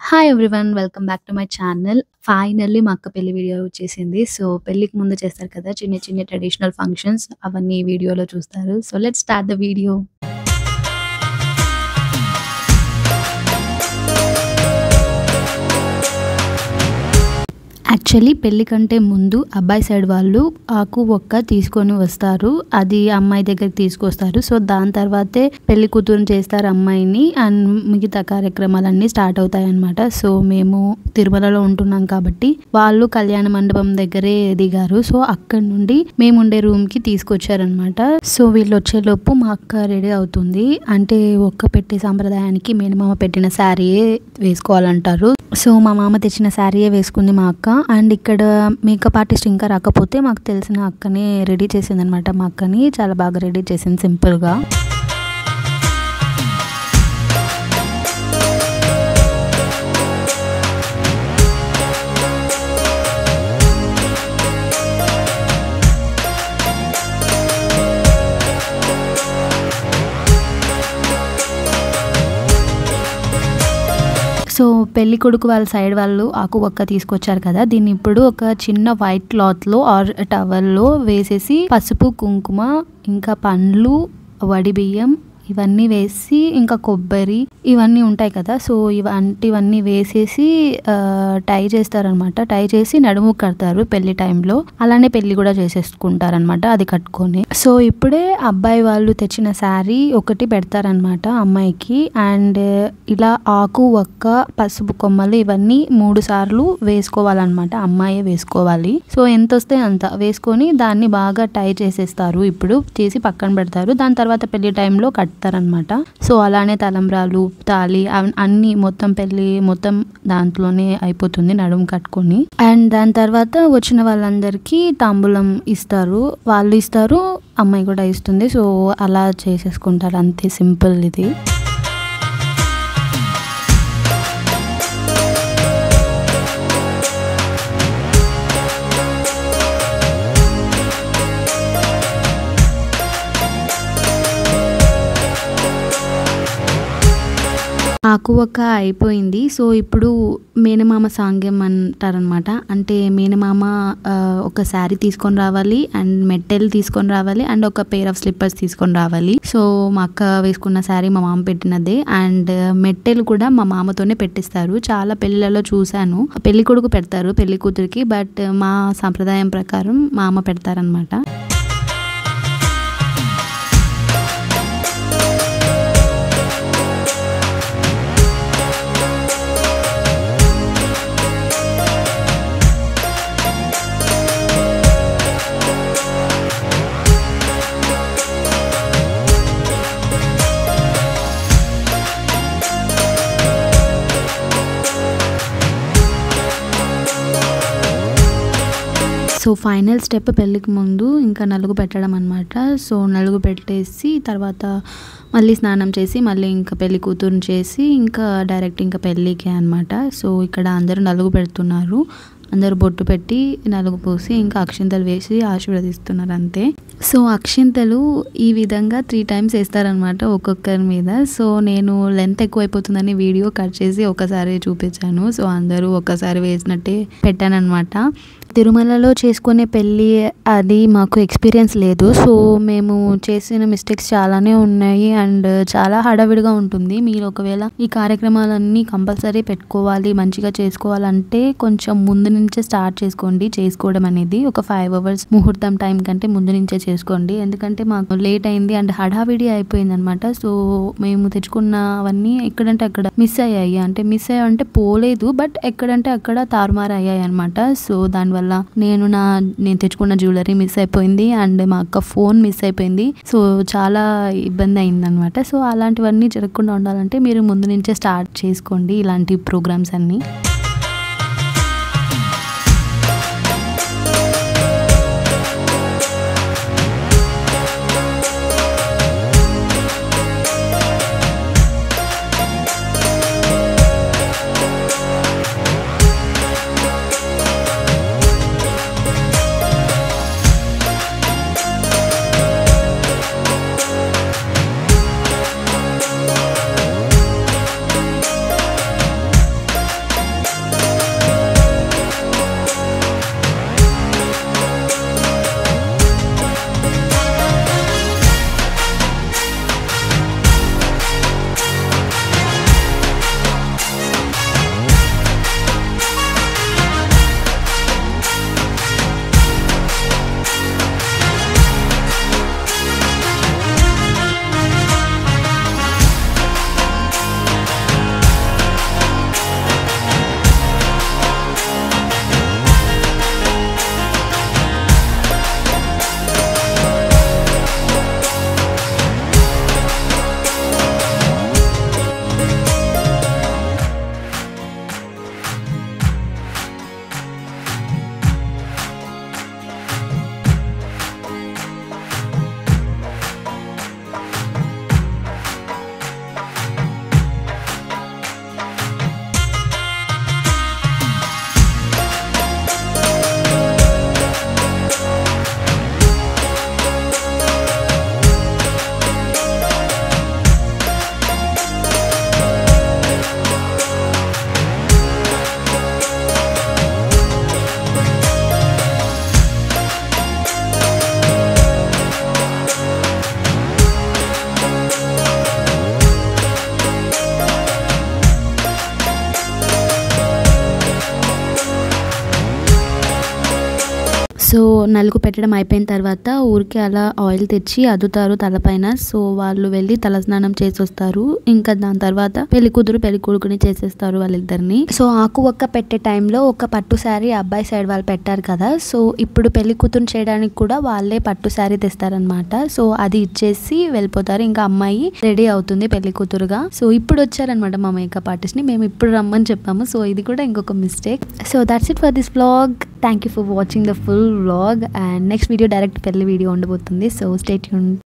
hi everyone welcome back to my channel finally మా అక్క పెళ్లి వీడియో వచ్చేసింది సో పెళ్లికి ముందు చేస్తారు కదా చిన్న చిన్న ట్రెడిషనల్ ఫంక్షన్స్ అవన్నీ ఈ వీడియోలో చూస్తారు so let start the video actually పెళ్లి కంటే ముందు అబ్బాయి సైడ్ వాళ్ళు ఆకు ఒక్క తీసుకొని వస్తారు అది అమ్మాయి దగ్గరికి తీసుకొస్తారు సో దాని తర్వాతే పెళ్లి కూతురు చేస్తారు అమ్మాయిని అండ్ మిగతా కార్యక్రమాలన్నీ స్టార్ట్ అవుతాయి అనమాట సో మేము తిరుమలలో ఉంటున్నాం కాబట్టి వాళ్ళు కళ్యాణ మండపం దగ్గరే దిగారు సో అక్కడ నుండి మేము ఉండే రూమ్ కి తీసుకొచ్చారనమాట సో వీళ్ళు వచ్చేలోపు మా అక్క రెడీ అవుతుంది అంటే ఒక్క పెట్టే సాంప్రదాయానికి మేనమామ పెట్టిన శారీయే వేసుకోవాలంటారు సో మా మామ తెచ్చిన శారీయే వేసుకుంది మా అక్క అండ్ ఇక్కడ మేకప్ ఆర్టిస్ట్ ఇంకా రాకపోతే మాకు తెలిసిన అక్కనే రెడీ చేసింది అనమాట మా అక్కని చాలా బాగా రెడీ చేసింది సింపుల్గా సో పెళ్లి కొడుకు వాళ్ళ సైడ్ వాళ్ళు ఆకు ఒక్క తీసుకొచ్చారు కదా దీన్ని ఇప్పుడు ఒక చిన్న వైట్ క్లాత్ లో ఆర్ టవల్లో వేసేసి పసుపు కుంకుమ ఇంకా పండ్లు వడి బియ్యం ఇవన్నీ వేసి ఇంకా కొబ్బరి ఇవన్నీ ఉంటాయి కదా సో ఇవంటివన్నీ వేసేసి ఆ, టై చేస్తారనమాట టై చేసి నడుము కడతారు పెళ్లి టైంలో అలానే పెళ్లి కూడా చేసేసుకుంటారనమాట అది కట్టుకొని సో ఇప్పుడే అబ్బాయి వాళ్ళు తెచ్చిన శారీ ఒకటి పెడతారనమాట అమ్మాయికి అండ్ ఇలా ఆకు ఒక్క పసుపు కొమ్మలు ఇవన్నీ మూడు సార్లు వేసుకోవాలన్నమాట అమ్మాయే వేసుకోవాలి సో ఎంత వస్తే అంత వేసుకొని దాన్ని బాగా టై చేసేస్తారు ఇప్పుడు చేసి పక్కన పెడతారు దాని తర్వాత పెళ్లి టైంలో కడతారనమాట సో అలానే తలంబ్రాలు తాళి అవ్- అన్ని మొత్తం పెళ్లి మొత్తం దాంట్లోనే అయిపోతుంది నడుము కట్టుకొని అండ్ దాని తర్వాత వచ్చిన వాళ్ళందరికీ తాంబూలం ఇస్తారు వాళ్ళు ఇస్తారు అమ్మాయి కూడా ఇస్తుంది సో అలా చేసేసుకుంటారు అంతే సింపుల్ ఇది ఆకు ఒక్క అయిపోయింది సో ఇప్పుడు మేనమామ సాంగ్యం అంటారనమాట అంటే మేనమామ ఆ, ఒక శారీ తీసుకొని రావాలి అండ్ మెట్టెలు తీసుకొని రావాలి అండ్ ఒక పేర్ ఆఫ్ స్లిప్పర్స్ తీసుకొని రావాలి సో మా అక్క వేసుకున్న శారీ మా మామ పెట్టినదే అండ్ మెట్టెలు కూడా మా మామతోనే పెట్టిస్తారు చాలా పెళ్ళిళ్ళలో చూశాను పెళ్లి కొడుకు పెడతారు పెళ్లి కూతురికి బట్ మా సంప్రదాయం ప్రకారం మా అమ్మ పెడతారనమాట సో ఫైనల్ స్టెప్ పెళ్ళికి ముందు ఇంకా నలుగు పెట్టడం అనమాట సో నలుగు పెట్టేసి తర్వాత మళ్ళీ స్నానం చేసి మళ్ళీ ఇంకా పెళ్లి కూతురుని చేసి ఇంకా డైరెక్ట్ ఇంకా పెళ్ళికి అనమాట సో ఇక్కడ అందరూ నలుగు పెడుతున్నారు అందరూ బొట్టు పెట్టి నలుగు పూసి ఇంకా అక్షింతలు వేసి ఆశీర్వదిస్తున్నారు అంతే సో అక్షింతలు ఈ విధంగా త్రీ టైమ్స్ వేస్తారనమాట ఒక్కొక్కరి మీద సో నేను లెంత్ ఎక్కువైపోతుందని వీడియో కట్ చేసి ఒకసారి చూపించాను సో అందరూ ఒక్కసారి వేసినట్టే పెట్టానన్నమాట తిరుమలలో చేసుకునే పెళ్ళి అది మాకు ఎక్స్పీరియన్స్ లేదు సో మేము చేసిన మిస్టేక్స్ చాలానే ఉన్నాయి అండ్ చాలా హడావిడిగా ఉంటుంది మీరు ఒకవేళ ఈ కార్యక్రమాలన్నీ కంపల్సరీ పెట్టుకోవాలి మంచిగా చేసుకోవాలంటే కొంచెం ముందు నుంచే స్టార్ట్ చేసుకోండి చేసుకోవడం అనేది ఒక ఫైవ్ అవర్స్ ముహూర్తం టైం కంటే ముందు నుంచే చేసుకోండి ఎందుకంటే మాకు లేట్ అయింది అండ్ హడావిడి అయిపోయింది అనమాట సో మేము తెచ్చుకున్నవన్నీ ఎక్కడంటే అక్కడ మిస్ అయ్యాయి అంటే మిస్ అయ్యాయి అంటే పోలేదు బట్ ఎక్కడంటే అక్కడ తారుమారు అయ్యాయి అనమాట సో దానివల్ల నేను నా నేను తెచ్చుకున్న జ్యువెలరీ మిస్ అయిపోయింది అండ్ మా అక్క ఫోన్ మిస్ అయిపోయింది సో చాలా ఇబ్బంది అయిందనమాట సో అలాంటివన్నీ జరగకుండా ఉండాలంటే మీరు ముందు నుంచే స్టార్ట్ చేసుకోండి ఇలాంటి ప్రోగ్రామ్స్ అన్నీ సో నలుగు పెట్టడం అయిపోయిన తర్వాత ఊరికి అలా ఆయిల్ తెచ్చి అద్దుతారు తలపైన సో వాళ్ళు వెళ్ళి తలస్నానం చేసి వస్తారు ఇంకా దాని తర్వాత పెళ్లి కూతురు పెళ్లి కొడుకుని చేసేస్తారు వాళ్ళిద్దరిని సో ఆకు ఒక్క పెట్టే టైంలో ఒక పట్టు శారీ అబ్బాయి సైడ్ వాళ్ళు పెట్టారు కదా సో ఇప్పుడు పెళ్లి కూతురు చేయడానికి కూడా వాళ్ళే పట్టు శారీ తెస్తారనమాట సో అది ఇచ్చేసి వెళ్ళిపోతారు ఇంకా అమ్మాయి రెడీ అవుతుంది పెళ్లి కూతురుగా సో ఇప్పుడు వచ్చారనమాట మా మేకప్ ఆర్టిస్ట్ ని మేము ఇప్పుడు రమ్మని చెప్పాము సో ఇది కూడా ఇంకొక mistake so that's it for this vlog thank you for watching the full vlog and next video direct పెళ్లి వీడియో ఉండబోతుంది సో స్టేట్ యూన్